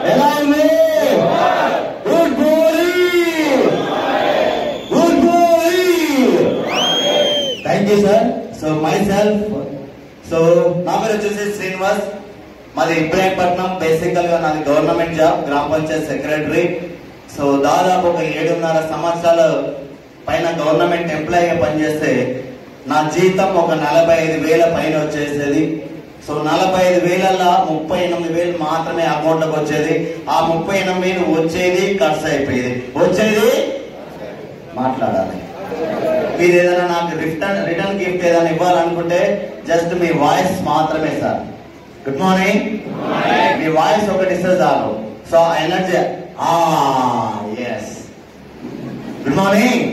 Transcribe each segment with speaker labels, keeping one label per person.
Speaker 1: ఎలా ఉంది good morning good morning thank you sir so myself so నా పేరు వచ్చేసి శ్రీనివాస్ మాది ఇబ్రాహీంపట్నం బేసికల్ గా నాది గవర్నమెంట్ జాబ్ గ్రామ పంచాయత్ సెక్రటరీ సో దాదాపు ఒక ఏడున్నర సంవత్సరాల పైన గవర్నమెంట్ ఎంప్లాయీగా పనిచేస్తే నా జీతం ఒక నలభై ఐదు వేల పైన వచ్చేసేది సో నలభై ఐదు వేలల్లో ముప్పై ఎనిమిది వేలు మాత్రమే అకౌంట్లోకి వచ్చేది ఆ ముప్పై ఎనిమిది వేలు వచ్చేది ఖర్చు అయిపోయేది వచ్చేది మాట్లాడాలి మీరు ఏదైనా నాకు రిటర్న్ రిటర్న్ గిఫ్ట్ ఏదైనా ఇవ్వాలనుకుంటే జస్ట్ మీ వాయిస్ మాత్రమే సార్ గుడ్ మార్నింగ్ మీ వాయిస్ ఒకటి ఇస్తే చాలు so energy yes good morning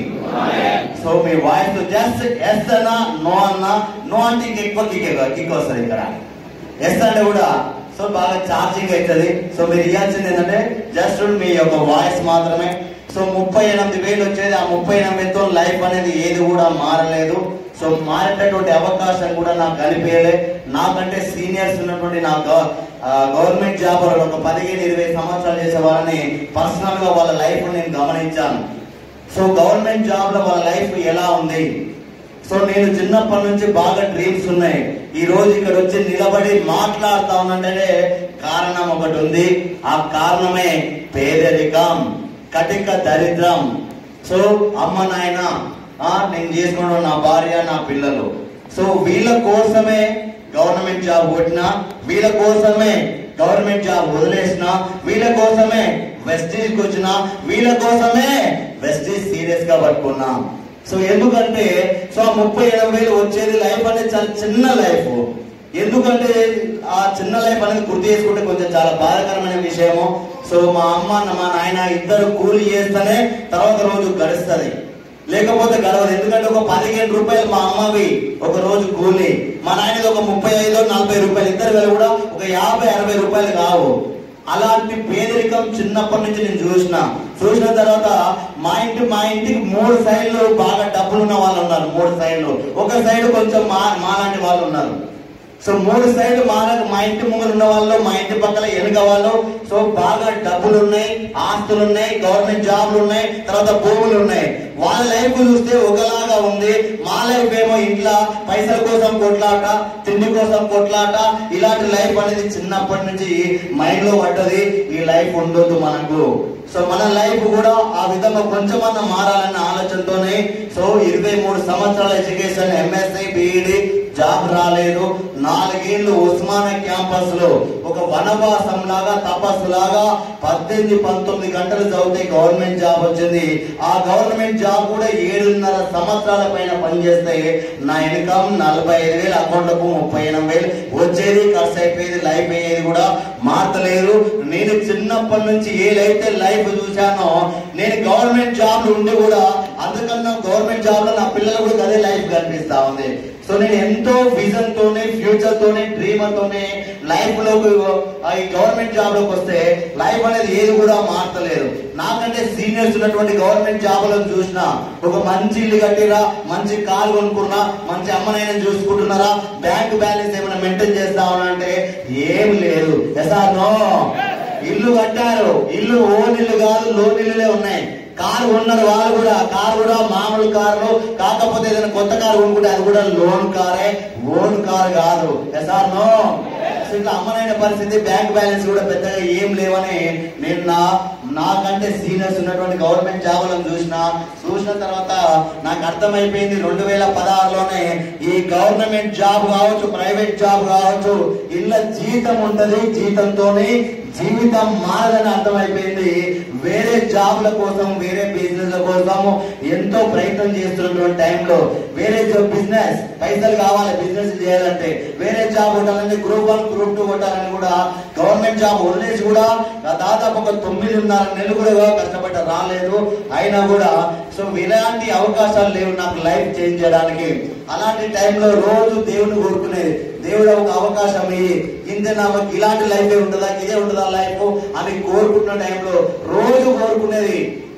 Speaker 1: so మీ వాయిస్ జస్ట్ ఎస్ అన్నా నో అన్నా నో అంటే ఇంక ఎక్కువ కిక్ కిక్ వస్తుంది ఇక్కడ ఎస్ అంటే కూడా సో బాగా ఛార్జింగ్ అవుతుంది సో మీరు ఇవ్వాల్సింది ఏంటంటే జస్ట్ మీ యొక్క వాయిస్ మాత్రమే సో ముప్పై ఎనిమిది వేలు వచ్చేది ఆ ముప్పై ఎనిమిదితో లైఫ్ అనేది ఏది కూడా మారలేదు సో మారేటటువంటి అవకాశం కూడా నాకు కనిపించలే నాకంటే సీనియర్స్ ఉన్నటువంటి నా గవ- ఆ, గవర్నమెంట్ జాబ్ వాళ్ళు ఒక పదిహేను ఇరవై సంవత్సరాలు చేసే వాళ్ళని పర్సనల్ గా వాళ్ళ లైఫ్ నేను గమనించాను సో గవర్నమెంట్ జాబ్ లో వాళ్ళ లైఫ్ ఎలా ఉంది సో నేను చిన్నప్పటి నుంచి బాగా డ్రీమ్స్ ఉన్నాయి ఈ రోజు ఇక్కడ వచ్చి నిలబడి మాట్లాడుతా ఉన్నంటే కారణం ఒకటి ఉంది ఆ కారణమే పేదరికం కటిక దరిద్రం సో అమ్మ నాయన ఆ, నేను చేసుకున్న నా భార్య నా పిల్లలు సో వీళ్ళ కోసమే గవర్నమెంట్ జాబ్ కొట్టినా వీళ్ళ కోసమే గవర్నమెంట్ జాబ్ వదిలేసిన వీళ్ళ కోసమే వెస్టీజ్ కి వచ్చిన వీళ్ళ కోసమే వెస్టీజ్ సీరియస్ గా పట్టుకున్నా సో ఎందుకంటే సో ఆ ముప్పై ఎనభై వేలు వచ్చేది లైఫ్ అనేది చాలా చిన్న లైఫ్ ఎందుకంటే ఆ చిన్న లైఫ్ అనేది గుర్తు చేసుకుంటే కొంచెం చాలా బాధాకరమైన విషయము సో మా అమ్మ మా నాయన ఇద్దరు కూలి చేస్తేనే తర్వాత రోజు గడుస్తుంది లేకపోతే గడవదు ఎందుకంటే ఒక పదిహేను రూపాయలు మా అమ్మవి ఒక రోజు కూలి మా నాయనది ఒక ముప్పై ఐదు నలభై రూపాయలు ఇద్దరు వేలు కూడా ఒక యాభై అరవై రూపాయలు కావు అలాంటి పేదరికం చిన్నప్పటి నుంచి నేను చూసిన చూసిన తర్వాత మా ఇంటి మా ఇంటికి మూడు సైడ్లు బాగా డబ్బులు ఉన్న వాళ్ళు ఉన్నారు మూడు సైడ్లు ఒక సైడ్ కొంచెం మా మాలాంటి వాళ్ళు ఉన్నారు సో మూడు సైడ్లు మా మా ఇంటి ముంగలు ఉన్న వాళ్ళు మా ఇంటి పక్కల వెనుక వాళ్ళు సో బాగా డబ్బులు ఉన్నాయి ఆస్తులు ఉన్నాయి గవర్నమెంట్ జాబ్లు ఉన్నాయి తర్వాత భూములు ఉన్నాయి వాళ్ళ లైఫ్ చూస్తే ఒకలాగా ఉంది మా లైఫ్ ఏమో ఇంట్లో పైసల కోసం కొట్లాట తిండి కోసం కొట్లాట ఇలాంటి లైఫ్ అనేది చిన్నప్పటి నుంచి మైండ్ లో పడ్డది ఈ లైఫ్ ఉండొద్దు మనకు సో మన లైఫ్ కూడా ఆ విధంగా కొంచెమన్నా మారాలన్న ఆలోచనతోనే సో ఇరవై మూడు సంవత్సరాల ఎడ్యుకేషన్ ఎంఎస్ఐ బిఈడి జాబ్ రాలేదు నాలుగేళ్లు ఉస్మానియా క్యాంపస్ లో ఒక వనవాసం లాగా తపస్సు లాగా పద్దెనిమిది పంతొమ్మిది గంటలు చదివితే గవర్నమెంట్ జాబ్ వచ్చింది ఆ గవర్నమెంట్ జాబ్ కూడా ఏడున్నర సంవత్సరాల పైన పనిచేస్తే నా ఇన్కమ్ నలభై ఐదు వేలు అకౌంట్లకు ముప్పై ఎనిమిది వేలు వచ్చేది ఖర్చు అయిపోయేది లైఫ్ అయ్యేది కూడా మార్చలేదు నేను చిన్నప్పటి నుంచి ఏదైతే లైఫ్ చూశానో నేను గవర్నమెంట్ జాబ్ ఉండి కూడా అందుకన్నా గవర్నమెంట్ జాబ్ లో నా పిల్లలు కూడా అదే లైఫ్ కనిపిస్తా ఉంది సో నేను ఎంతో విజన్ తోనే ఫ్యూచర్ తోనే డ్రీమ్ తోనే లైఫ్ లోకి ఆ ఈ గవర్నమెంట్ జాబ్ లోకి వస్తే లైఫ్ అనేది ఏది కూడా మారతలేదు నాకంటే సీనియర్స్ ఉన్నటువంటి గవర్నమెంట్ జాబులను చూసిన ఒక మంచి ఇల్లు కట్టిరా మంచి కారు కొనుక్కున్నా మంచి అమ్మనైనా చూసుకుంటున్నారా బ్యాంక్ బ్యాలెన్స్ ఏమైనా మెయింటైన్ చేస్తా అంటే ఏం లేదు ఎసార్ నో ఇల్లు కట్టారు ఇల్లు ఓన్ ఇల్లు కాదు లోన్ ఇల్లులే ఉన్నాయి కారు కొన్నారు వాళ్ళు కూడా కారు కూడా మామూలు కారు కాకపోతే ఏదైనా కొత్త కారు కొనుక్కుంటే అది కూడా లోన్ కారే ఓన్ కార్ కాదు ఎసార్ నో సో ఇట్లా అమ్మనైన పరిస్థితి బ్యాంక్ బ్యాలెన్స్ కూడా పెద్దగా ఏం లేవని నేను నా నాకంటే సీనియర్స్ ఉన్నటువంటి గవర్నమెంట్ జాబులను చూసిన చూసిన తర్వాత నాకు అర్థమైపోయింది రెండు వేల పదహారులోనే ఈ గవర్నమెంట్ జాబ్ కావచ్చు ప్రైవేట్ జాబ్ కావచ్చు ఇళ్ళ జీతం ఉంటది జీతంతోనే జీవితం మారదని అర్థమైపోయింది వేరే జాబ్ల కోసం వేరే బిజినెస్ కోసం ఎంతో ప్రయత్నం చేస్తున్నటువంటి టైంలో వేరే జాబ్ బిజినెస్ పైసలు కావాలి బిజినెస్ చేయాలంటే వేరే జాబ్ కొట్టాలంటే గ్రూప్ వన్ గ్రూప్ టూ కొట్టాలని కూడా గవర్నమెంట్ జాబ్ వదిలేసి కూడా దాదాపు ఒక తొమ్మిదిన్నర నెలలు కూడా కష్టపడ్డ రాలేదు అయినా కూడా సో ఇలాంటి అవకాశాలు లేవు నాకు లైఫ్ చేంజ్ చేయడానికి అలాంటి టైంలో రోజు దేవుని కోరుకునేది దేవుడు ఒక అవకాశం ఇయ్యి ఇంతే నాకు ఇలాంటి లైఫ్ ఉంటుందా ఇదే ఉంటుందా లైఫ్ అని కోరుకుంటున్న టైంలో రోజు కోరుకునేది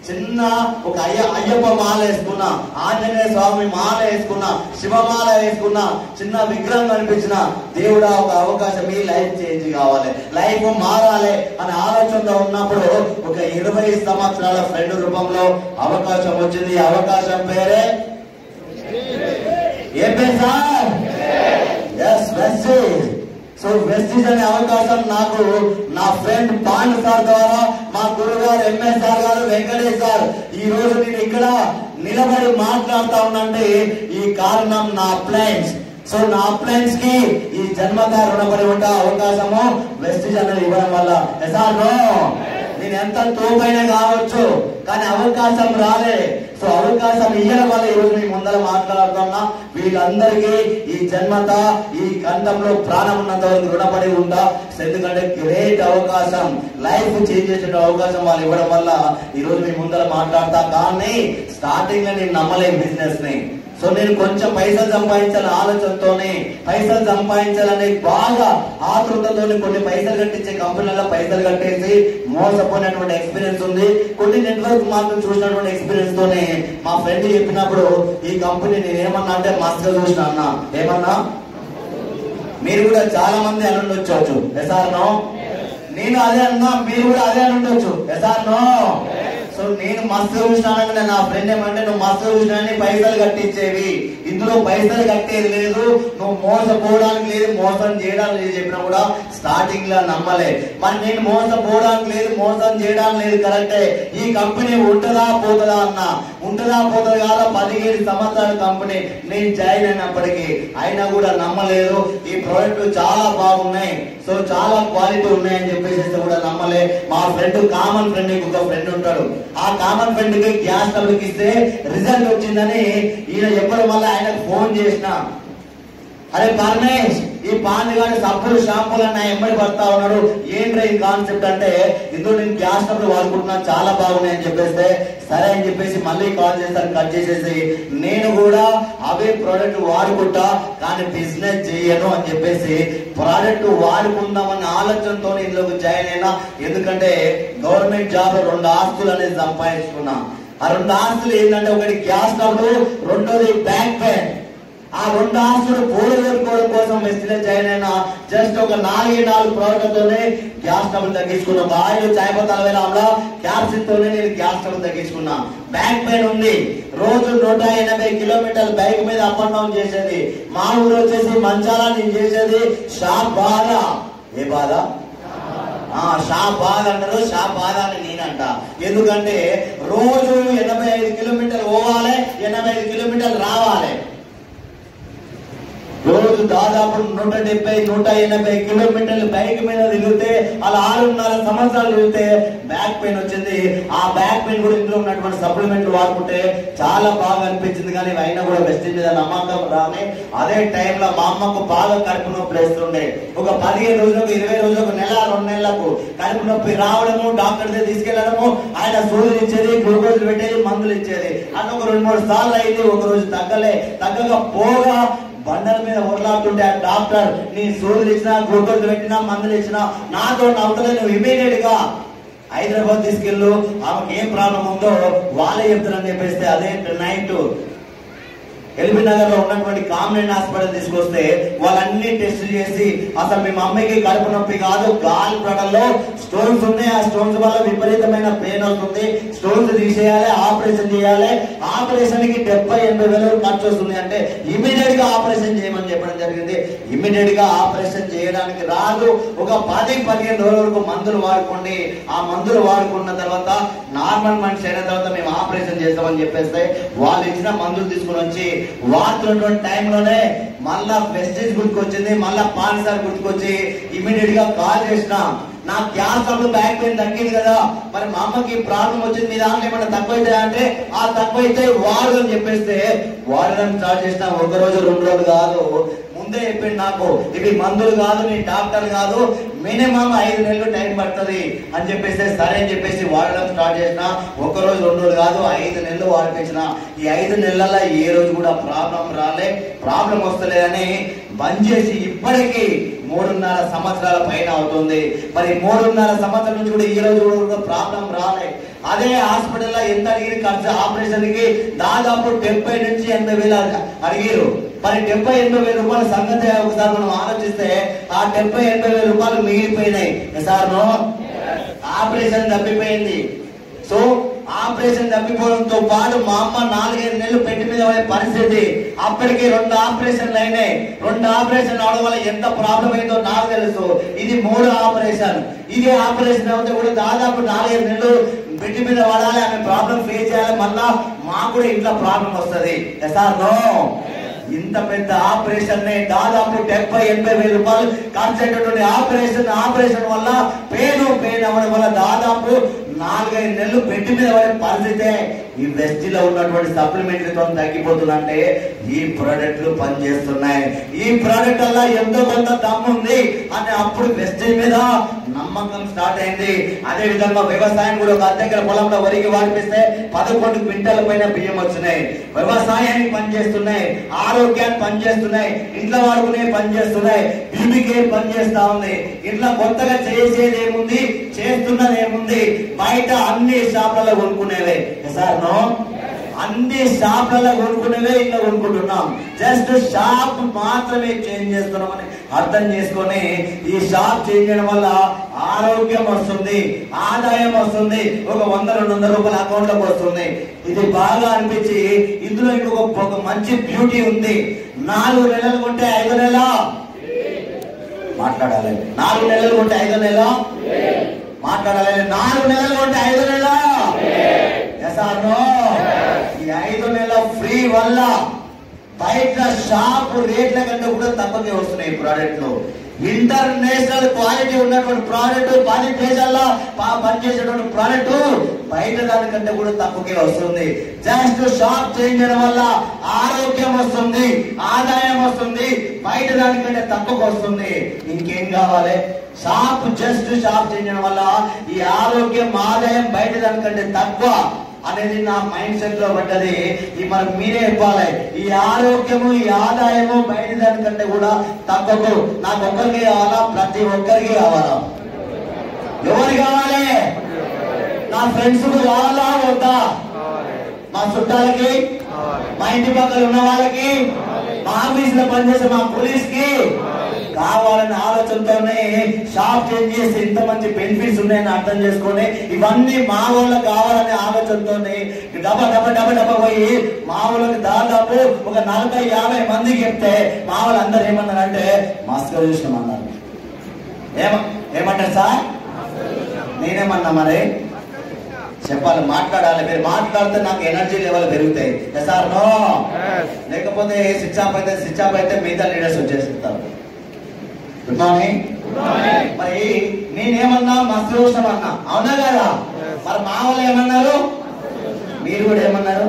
Speaker 1: చిన్న ఒక అయ్య అయ్యప్ప మాల వేసుకున్నా ఆంజనేయ స్వామి మాల వేసుకున్నా శివమాల వేసుకున్నా చిన్న విగ్రహం కనిపించిన దేవుడా ఒక అవకాశం ఈ లైఫ్ చేంజ్ కావాలి లైఫ్ మారాలి అనే ఆలోచనలో ఉన్నప్పుడు ఒక ఇరవై సంవత్సరాల ఫ్రెండ్ రూపంలో అవకాశం వచ్చింది ఈ అవకాశం పేరే ఏం పేరు sir yes wastage so wastage అనే అవకాశం నాకు నా ఫ్రెండ్ పాండు సార్ ద్వారా మా గురుగారు ఎంఎస్ సార్ గారు వెంకటేష్ సార్ ఈ రోజు నేను ఇక్కడ నిలబడి మాట్లాడుతా ఉన్నంటే ఈ కారణం నా అప్లయన్స్ సో నా అప్లయన్స్ కి ఈ జన్మత రుణపడి ఉండే అవకాశము వెస్టేజ్ అనేది ఇవ్వడం వల్ల ఎసార్ నో నేను ఎంత తోపైన కావచ్చు కానీ అవకాశం రాలే సో అవకాశం ఇయ్యడం వల్ల ఈ రోజు మీ ముందర మాట్లాడుతున్నా వీళ్ళందరికీ ఈ జన్మత ఈ గంధంలో ప్రాణం ఉన్నంత వరకు రుణపడి ఉంటా సో ఎందుకంటే గ్రేట్ అవకాశం లైఫ్ చేంజ్ చేసే అవకాశం వాళ్ళు ఇవ్వడం వల్ల ఈ రోజు మీ ముందర మాట్లాడతా కానీ స్టార్టింగ్ లో నేను నమ్మలేం బిజినెస్ ని సో నేను కొంచెం పైసలు సంపాదించాలని ఆలోచనతోనే పైసలు సంపాదించాలని బాగా ఆతృతతోనే కొన్ని పైసలు కట్టించే కంపెనీలలో పైసలు కట్టేసి మోసపోయినటువంటి ఎక్స్పీరియన్స్ ఉంది కొన్ని నెట్వర్క్ మార్కెట్ చూసినటువంటి ఎక్స్పీరియన్స్ తోనే మా ఫ్రెండ్ చెప్పినప్పుడు ఈ కంపెనీ నేను ఏమన్నా అంటే మస్తుగా చూసిన అన్న ఏమన్నా మీరు కూడా చాలా మంది అని ఉండొచ్చు ఎసార్ నో నేను అదే అన్నా మీరు కూడా అదే అని ఉండొచ్చు ఎసార్ నో సో నేను మస్తు చూసినానని నా ఫ్రెండ్ ఏమంటే నువ్వు మస్తు చూసినా పైసలు కట్టించేవి ఇందులో పైసలు కట్టేది లేదు నువ్వు మోసపోవడానికి లేదు మోసం చేయడానికి లేదు చెప్పినా కూడా స్టార్టింగ్ లో నమ్మలే మరి నేను మోసపోవడానికి లేదు మోసం చేయడానికి లేదు కరెక్టే ఈ కంపెనీ ఉంటుందా పోతుందా అన్న ఉంటుందా పోతుంది కాదా పదిహేడు సంవత్సరాల కంపెనీ నేను జాయిన్ అయినప్పటికీ అయినా కూడా నమ్మలేదు ఈ ప్రోడక్ట్ చాలా బాగున్నాయి సో చాలా క్వాలిటీ ఉన్నాయని చెప్పేసి కూడా నమ్మలే మా ఫ్రెండ్ కామన్ ఫ్రెండ్ ఒక ఫ్రెండ్ ఉంటాడు ఆ కామన్ ఫ్రెండ్ కి గ్యాస్ ట్రబుల్ ఇస్తే రిజల్ట్ వచ్చిందని ఈయన చెప్పడం వల్ల ఆయనకు ఫోన్ చేసిన అరే పరమేష్ ఈ పాండి గారి సబ్బులు షాంపూలు అన్న ఎమ్మడి పడతా ఉన్నాడు ఏంట్రా ఈ కాన్సెప్ట్ అంటే ఇందులో నేను గ్యాస్ ట్రబుల్ వాడుకుంటున్నా చాలా బాగున్నాయి అని చెప్పేస్తే సరే అని చెప్పేసి మళ్ళీ కాల్ చేస్తాను కట్ చేసేసి నేను కూడా అవే ప్రోడక్ట్ వాడుకుంటా కానీ బిజినెస్ చేయను అని చెప్పేసి ప్రోడక్ట్ వాడుకుందామన్న ఆలోచనతో ఇందులోకి జాయిన్ అయినా ఎందుకంటే గవర్నమెంట్ జాబ్ రెండు ఆస్తులు అనేది సంపాదించుకున్నా ఆ రెండు ఆస్తులు ఏంటంటే ఒకటి గ్యాస్ ట్రబుల్ రెండోది బ్యాంక్ పెయిన్ ఆ రెండు ఆస్తులు పోగొట్టుకోవడం కోసం వెస్టిలో జాయిన్ అయిన జస్ట్ ఒక నాలుగే నాలుగు ప్రోడక్ట్తోనే గ్యాస్ ట్రబుల్ తగ్గించుకున్నా బాయిలు చాయ్ పత్తి అరవై రాముల క్యాప్సిన్ తోనే నేను గ్యాస్ ట్రబుల్ తగ్గించుకున్నా బ్యాక్ పెయిన్ ఉంది రోజు నూట ఎనభై కిలోమీటర్ల బైక్ మీద అప్ అండ్ డౌన్ చేసేది మా ఊరు వచ్చేసి మంచాల నేను చేసేది షాప్ బాధ ఏ బాధ ఆ షా బాధ అంటారు షా బాధ అని నేనంట ఎందుకంటే రోజు ఎనభై ఐదు కిలోమీటర్లు పోవాలి ఎనభై ఐదు కిలోమీటర్లు రావాలి రోజు దాదాపు నూట డెబ్బై నూట ఎనభై కిలోమీటర్లు బైక్ మీద తిరిగితే అలా ఆరున్నర సంవత్సరాలు తిరిగితే బ్యాక్ పెయిన్ వచ్చింది ఆ బ్యాక్ పెయిన్ కూడా ఇందులో ఉన్నటువంటి సప్లిమెంట్లు వాడుకుంటే చాలా బాగా అనిపించింది కానీ ఇవి అయినా కూడా వెస్ట్ మీద నమ్మకం రాని అదే టైంలో మా అమ్మకు బాగా కడుపు నొప్పి వేస్తుండే ఒక పదిహేను రోజులకు ఇరవై రోజులకు నెల రెండు నెలలకు కడుపు నొప్పి రావడము డాక్టర్ దగ్గర తీసుకెళ్లడము ఆయన సూదులు ఇచ్చేది గ్లూకోజ్ పెట్టేది మందులు ఇచ్చేది అన్న ఒక రెండు మూడు సార్లు అయింది ఒక రోజు తగ్గలే తగ్గక పోగా బండల మీద ఉరలాడుతుంటే ఆ డాక్టర్ నీ సూదులు ఇచ్చినా గ్లూకోజ్ పెట్టినా మందులు ఇచ్చినా నాతో నవ్వుతలే నువ్వు ఇమీడియట్ గా హైదరాబాద్ తీసుకెళ్ళు ఆమెకి ఏం ప్రాబ్లం ఉందో వాళ్ళే చెప్తారని చెప్పేస్తే అదే నైట్ ఎల్బీ నగర్ లో ఉన్నటువంటి కామినేట్ హాస్పిటల్ తీసుకొస్తే వాళ్ళన్ని టెస్ట్ చేసి అసలు మీ మమ్మీకి కడుపు నొప్పి కాదు గాల్ ప్రడల్లో స్టోన్స్ ఉన్నాయి ఆ స్టోన్స్ వల్ల విపరీతమైన పెయిన్ వస్తుంది స్టోన్స్ తీసేయాలి ఆపరేషన్ చేయాలి ఆపరేషన్ కి డెబ్బై ఎనభై వేల వరకు ఖర్చు వస్తుంది అంటే ఇమీడియట్ గా ఆపరేషన్ చేయమని చెప్పడం జరిగింది ఇమీడియట్ గా ఆపరేషన్ చేయడానికి రాదు ఒక పది పదిహేను రోజుల వరకు మందులు వాడుకోండి ఆ మందులు వాడుకున్న తర్వాత నార్మల్ మనిషి అయిన తర్వాత మేము ఆపరేషన్ చేస్తామని చెప్పేస్తే వాళ్ళు ఇచ్చిన మందులు తీసుకుని వచ్చి వాడుతున్నటువంటి టైంలోనే మళ్ళా వెస్టేజ్ గుర్తుకొచ్చింది మళ్ళా పాన్ సార్ గుర్తుకొచ్చి ఇమీడియట్ గా కాల్ చేసిన నా గ్యాస్ ట్రబుల్ బ్యాక్ పెయిన్ తగ్గింది కదా మరి మా అమ్మకి ప్రాబ్లం వచ్చింది మీ దాంట్లో ఏమైనా తక్కువైతే అంటే ఆ తక్కువైతే వాడు అని చెప్పేస్తే వాడడం స్టార్ట్ చేసిన ఒక రోజు రెండు రోజులు కాదు ముందే చెప్పింది నాకు ఇవి మందులు కాదు నీ డాక్టర్ కాదు మినిమం ఐదు నెలలు టైం పడుతుంది అని చెప్పేసి సరే అని చెప్పేసి వాడడం స్టార్ట్ చేసిన ఒక రోజు రెండు రోజులు కాదు ఐదు నెలలు వాడిపించిన ఈ ఐదు నెలల ఏ రోజు కూడా ప్రాబ్లం రాలే ప్రాబ్లం వస్తలేదని బంద్ చేసి ఇప్పటికీ మూడున్నర సంవత్సరాల పైన అవుతుంది మరి మూడున్నర సంవత్సరం నుంచి కూడా ఈ రోజు కూడా ప్రాబ్లం రాలే అదే హాస్పిటల్లో ఎంత అడిగిన ఖర్చు ఆపరేషన్ కి దాదాపు డెబ్బై నుంచి ఎనభై వేలు అడి- అడిగారు మరి డెబ్బై ఎనభై వేల రూపాయల సంగతి ఒకసారి మనం ఆలోచిస్తే ఆ డెబ్బై ఎనభై వేల రూపాయలు మిగిలిపోయినాయి సార్ ఆపరేషన్ తప్పిపోయింది సో ఆపరేషన్ తప్పిపోవడంతో పాటు మా అమ్మ నాలుగైదు నెలలు పెట్టి మీద పడే పరిస్థితి అప్పటికి రెండు ఆపరేషన్లు అయినాయి రెండు ఆపరేషన్ అవడం వల్ల ఎంత ప్రాబ్లం అయిందో నాకు తెలుసు ఇది మూడు ఆపరేషన్ ఇది ఆపరేషన్ అవుతే కూడా దాదాపు నాలుగైదు నెలలు పెట్టి మీద పడాలి ఆమె ప్రాబ్లం ఫేస్ చేయాలి మళ్ళా మాకు కూడా ఇంట్లో ప్రాబ్లం వస్తుంది సార్ నో ఇంత పెద్ద ఆపరేషన్ ని దాదాపు డెబ్బై ఎనభై వేల రూపాయలు ఖర్చు అయ్యేటటువంటి ఆపరేషన్ ఆపరేషన్ వల్ల పేను పెయిన్ అవ్వడం వల్ల దాదాపు నాలుగైదు నెలలు బెడ్ మీద పడే పరిస్థితే ఈ వెస్ట్ లో ఉన్నటువంటి సప్లిమెంటరీతో తగ్గిపోతుందంటే ఈ ప్రోడక్ట్లు పనిచేస్తున్నాయి ఈ ప్రోడక్ట్ వల్ల ఎంతో కొంత దమ్ము ఉంది అని అప్పుడు వెస్ట్ మీద నమ్మకం స్టార్ట్ అయింది అదే విధంగా వ్యవసాయం కూడా ఒక అద్దెకర పొలంలో వరికి వాడిపిస్తే పదకొండు క్వింటాల పైన బియ్యం వచ్చినాయి వ్యవసాయానికి పనిచేస్తున్నాయి ఆరోగ్యానికి పనిచేస్తున్నాయి ఇంట్లో వాడుకునే పనిచేస్తున్నాయి బ్యూటీ కేర్ పనిచేస్తా ఉంది ఇంట్లో కొత్తగా చేసేది ఏముంది చేస్తున్నది ఏముంది బయట అన్ని షాపులలో కొనుక్కునేవే సార్ నో అన్ని షాపులలో కొనుక్కునేవే ఇంట్లో కొనుక్కుంటున్నాం జస్ట్ షాప్ మాత్రమే చేంజ్ చేస్తున్నామని అర్థం చేసుకొని ఈ షాప్ చేంజ్ చేయడం వల్ల ఆరోగ్యం వస్తుంది ఆదాయం వస్తుంది ఒక వంద రెండు వందల రూపాయల అకౌంట్ లోకి వస్తుంది ఇది బాగా అనిపించి ఇందులో ఇంకొక ఒక మంచి బ్యూటీ ఉంది నాలుగు నెలలు కొంటే ఐదు నెల మాట్లాడాలి నాలుగు నెలలు కొంటే ఐదు నెల మాట్లాడాలి నాలుగు నెలలు కొంటే ఐదు నెల ఎస్ ఆర్ నో ఈ ఐదు నెలల ఫ్రీ వల్ల బయట షాప్ రేట్ల కంటే కూడా తక్కువకే వస్తున్నాయి ప్రోడక్ట్లు ఇంటర్నేషనల్ క్వాలిటీ ఉన్నటువంటి ప్రోడక్ట్ పది దేశాల్లో పా- పనిచేసేటువంటి ప్రోడక్ట్ బయట దానికంటే కూడా తక్కువకే వస్తుంది జస్ట్ షాప్ చేంజ్ చేయడం వల్ల ఆరోగ్యం వస్తుంది ఆదాయం వస్తుంది బయట దానికంటే తక్కువకు వస్తుంది ఇంకేం కావాలి షాప్ జస్ట్ షాప్ చేంజ్ చేయడం వల్ల ఈ ఆరోగ్యం ఆదాయం బయట దానికంటే తక్కువ అనేది నా మైండ్ సెట్ లో పడ్డది ఈ మరి మీరే చెప్పాలి ఈ ఆరోగ్యము ఈ ఆదాయము బయట దానికంటే కూడా తక్కువ నాకు ఒక్కరికి కావాలా ప్రతి ఒక్కరికి కావాలా ఎవరికి కావాలి నా ఫ్రెండ్స్ కావాలా వద్దా మా చుట్టాలకి మా ఇంటి పక్కన ఉన్న వాళ్ళకి మా ఆఫీస్ లో పనిచేసే మా పోలీస్ కి కావాలనే ఆలోచనతోనే షాప్ చేంజ్ చేసి ఇంత మంచి బెనిఫిట్స్ ఉన్నాయని అర్థం చేసుకొని ఇవన్నీ మా వాళ్ళకి కావాలనే ఆలోచనతోనే డబ్బా డబ్బా డబ్బా డబ్బా పోయి మా వాళ్ళకి దాదాపు ఒక నలభై యాభై మందికి చెప్తే మా వాళ్ళు అందరు ఏమన్నారంటే మస్తు చూసినామన్నారు ఏమ ఏమంటారు సార్ నేనేమన్నా మరి చెప్పాలి మాట్లాడాలి మీరు మాట్లాడితే నాకు ఎనర్జీ లెవెల్ పెరుగుతాయి సార్ నో లేకపోతే స్విచ్ ఆఫ్ అయితే స్విచ్ ఆఫ్ అయితే మిగతా లీడర్స్ వచ్చేస్తారు గుడ్ మార్నింగ్ మరి నేనేమన్నా మస్తు చూసాం అన్నా అవునా కదా మరి మా వాళ్ళు ఏమన్నారు మీరు కూడా ఏమన్నారు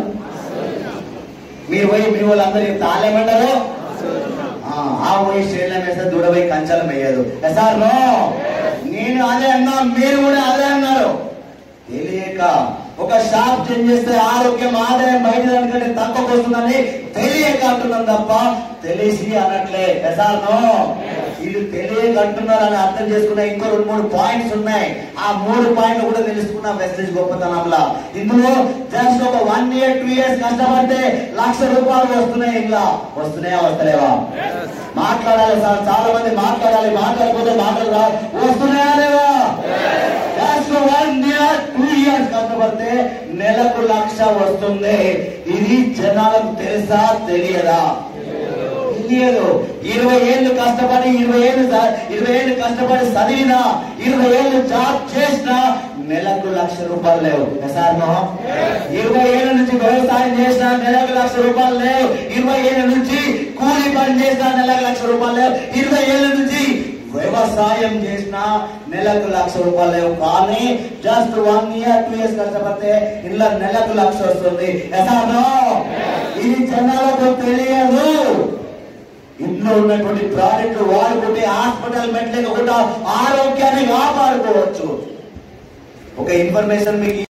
Speaker 1: మీరు పోయి మీ వాళ్ళందరూ చెప్తే వాళ్ళు ఏమన్నారు ఆ, ఆ పోయి స్టేడియం వేస్తే దూడపోయి కంచాలం వేయదు సార్ నో నేను అదే అన్నా మీరు కూడా అదే అన్నారు తెలియక ఒక షాప్ చేంజ్ చేస్తే ఆరోగ్యం ఆదాయం బయట దానికంటే తక్కువ వస్తుందని తెలియక అంటున్నాం తప్ప తెలిసి అనట్లే సార్ నో వీళ్ళు తెలియక అంటున్నారని అర్థం చేసుకున్న ఇంకో రెండు మూడు పాయింట్స్ ఉన్నాయి ఆ మూడు పాయింట్లు కూడా తెలుసుకున్న మెసేజ్ గొప్పతనంలా ఇందులో జస్ట్ ఒక వన్ ఇయర్ టూ ఇయర్స్ కష్టపడితే లక్ష రూపాయలు వస్తున్నాయి ఇలా వస్తున్నాయా వస్తలేవా మాట్లాడాలి సార్ చాలా మంది మాట్లాడాలి మాట్లాడకపోతే మాటలు రా వస్తున్నాయా లేవా just one year two years కష్టపడితే నెలకు లక్ష వస్తుంది ఇది జనాలకు తెలుసా తెలియదా తెలియదు ఇరవై ఏళ్ళు కష్టపడి ఇరవై ఏళ్ళు చ- ఇరవై ఏళ్ళు కష్టపడి చదివినా ఇరవై ఏళ్ళు జాబ్ చేసినా నెలకు లక్ష రూపాయలు లేవు సార్ ఇరవై ఏళ్ళ నుంచి వ్యవసాయం చేసినా నెలకు లక్ష రూపాయలు లేవు ఇరవై ఏళ్ళ నుంచి కూలి పని చేసినా నెలకు లక్ష రూపాయలు లేవు ఇరవై ఏళ్ళ నుంచి వ్యవసాయం చేసిన నెలకు లక్ష రూపాయలు లేవు కానీ just one year two years కష్టపడితే ఇలా నెలకు లక్ష వస్తుంది ఎసానో ఇది జనాలకు తెలియదు ఇంట్లో ఉన్నటువంటి ప్రోడక్ట్ వాడుకుంటే హాస్పిటల్ మెట్లే కూడా ఆరోగ్యాన్ని కాపాడుకోవచ్చు ఒక ఇన్ఫర్మేషన్ మీకు